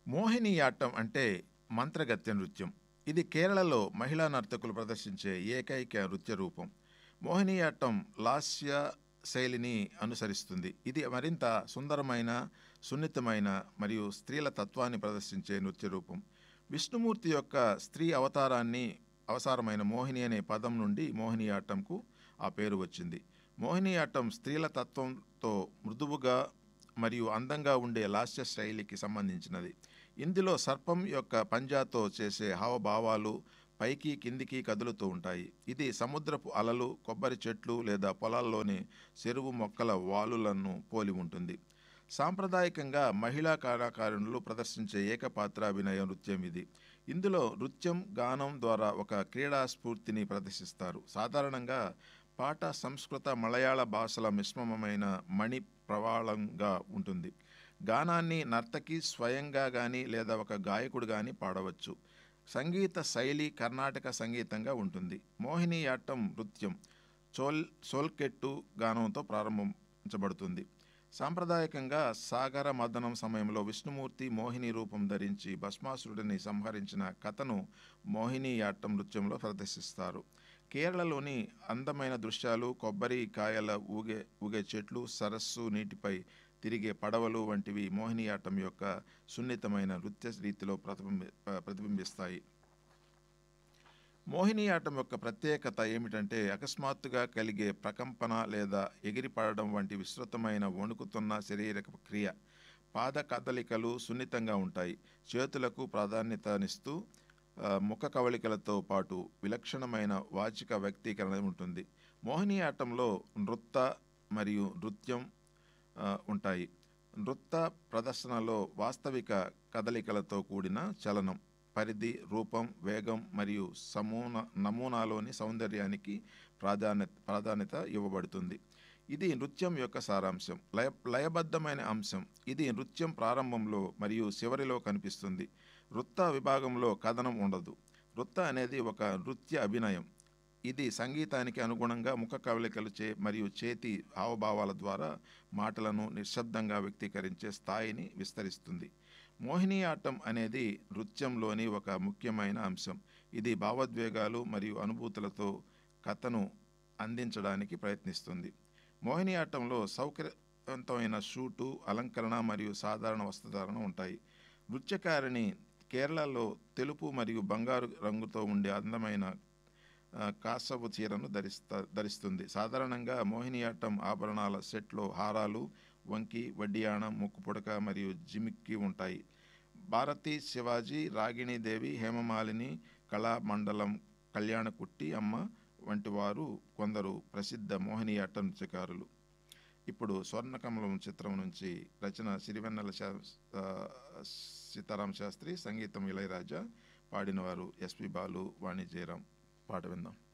మోహినియాట్టం అంటే మంత్రగత్య నృత్యం ఇది కేరళలో మహిళా నర్తకులు ప్రదర్శించే ఏకైక నృత్య రూపం మోహినియాట్టం లాస్య శైలిని అనుసరిస్తుంది ఇది మరింత సుందరమైన సున్నితమైన మరియు స్త్రీల తత్వాన్ని ప్రదర్శించే నృత్య రూపం విష్ణుమూర్తి యొక్క స్త్రీ అవతారాన్ని అవసరమైన మోహిని అనే పదం నుండి మోహినియాట్టంకు ఆ పేరు వచ్చింది మోహినియాట్టం స్త్రీల తత్వంతో మృదువుగా మరియు అందంగా ఉండే లాస్య శైలికి సంబంధించినది ఇందులో సర్పం యొక్క పంజాతో చేసే హావభావాలు పైకి కిందికి కదులుతూ ఉంటాయి ఇది సముద్రపు అలలు కొబ్బరి చెట్లు లేదా పొలాల్లోని చెరువు మొక్కల వాలులను పోలి ఉంటుంది సాంప్రదాయకంగా మహిళా కళాకారులు ప్రదర్శించే ఏకపాత్రాభినయ నృత్యం ఇది ఇందులో నృత్యం గానం ద్వారా ఒక క్రీడా స్ఫూర్తిని ప్రదర్శిస్తారు సాధారణంగా పాట సంస్కృత మలయాళ భాషల మిశ్రమమైన మణి ప్రవాళంగా ఉంటుంది గానాన్ని నర్తకి స్వయంగా కానీ లేదా ఒక గాయకుడు కానీ పాడవచ్చు సంగీత శైలి కర్ణాటక సంగీతంగా ఉంటుంది మోహినియాట్టం నృత్యం చోల్ సోల్కెట్టు గానంతో ప్రారంభించబడుతుంది సాంప్రదాయకంగా సాగర మదనం సమయంలో విష్ణుమూర్తి మోహిని రూపం ధరించి భస్మాసురుడిని సంహరించిన కథను మోహినియాట్టం నృత్యంలో ప్రదర్శిస్తారు కేరళలోని అందమైన దృశ్యాలు కొబ్బరి కాయల ఊగే ఊగే చెట్లు సరస్సు నీటిపై తిరిగే పడవలు వంటివి మోహినియాట్టం యొక్క సున్నితమైన నృత్య రీతిలో ప్రతిబింబి ప్రతిబింబిస్తాయి మోహినియాట్టం యొక్క ప్రత్యేకత ఏమిటంటే అకస్మాత్తుగా కలిగే ప్రకంపన లేదా ఎగిరిపడడం వంటి విస్తృతమైన వణుకుతున్న శరీరక క్రియ పాద కదలికలు సున్నితంగా ఉంటాయి చేతులకు ప్రాధాన్యతనిస్తూ ఆ, ముఖ కవళికలతో పాటు విలక్షణమైన వాచిక వ్యక్తీకరణ ఉంటుంది మోహినియాట్టంలో నృత్త మరియు నృత్యం ఆ, ఉంటాయి నృత్య ప్రదర్శనలో వాస్తవిక కదలికలతో కూడిన చలనం పరిధి రూపం వేగం మరియు సమూన నమూనాలోని సౌందర్యానికి ప్రాధాన్యత ప్రాధాన్యత ఇవ్వబడుతుంది ఇది నృత్యం యొక్క సారాంశం లయ లయబద్ధమైన అంశం ఇది నృత్యం ప్రారంభంలో మరియు చివరిలో కనిపిస్తుంది నృత్య విభాగంలో కథనం ఉండదు నృత్య అనేది ఒక నృత్య అభినయం ఇది సంగీతానికి అనుగుణంగా ముఖ కవలికలు చే మరియు చేతి హావభావాల ద్వారా మాటలను నిశ్శబ్దంగా వ్యక్తీకరించే స్థాయిని విస్తరిస్తుంది మోహినియాట్టం అనేది నృత్యంలోని ఒక ముఖ్యమైన అంశం ఇది భావోద్వేగాలు మరియు అనుభూతులతో కథను అందించడానికి ప్రయత్నిస్తుంది మోహినియాట్టంలో సౌకర్యవంతమైన షూటు అలంకరణ మరియు సాధారణ వస్త్రధారణ ఉంటాయి నృత్యకారిణి కేరళలో తెలుపు మరియు బంగారు రంగుతో ఉండే అందమైన ఆ, కాసపు చీరను ధరిస్తా ధరిస్తుంది సాధారణంగా మోహినియాట్టం ఆభరణాల సెట్లో హారాలు వంకి వడ్డియాణం ముక్కు పుడక మరియు జిమిక్కి ఉంటాయి భారతి శివాజీ రాగిణీదేవి హేమమాలిని కళామండలం కళ్యాణకుట్టి అమ్మ వంటి వారు కొందరు ప్రసిద్ధ మోహినియాట్ట నృత్యకారులు ఇప్పుడు స్వర్ణకమలం చిత్రం నుంచి రచన సిరివెన్నెల శా ఆ, సీతారాం శాస్త్రి సంగీతం ఇళయరాజా పాడినవారు ఎస్పి బాలు వాణి జయరాం పాట విందాం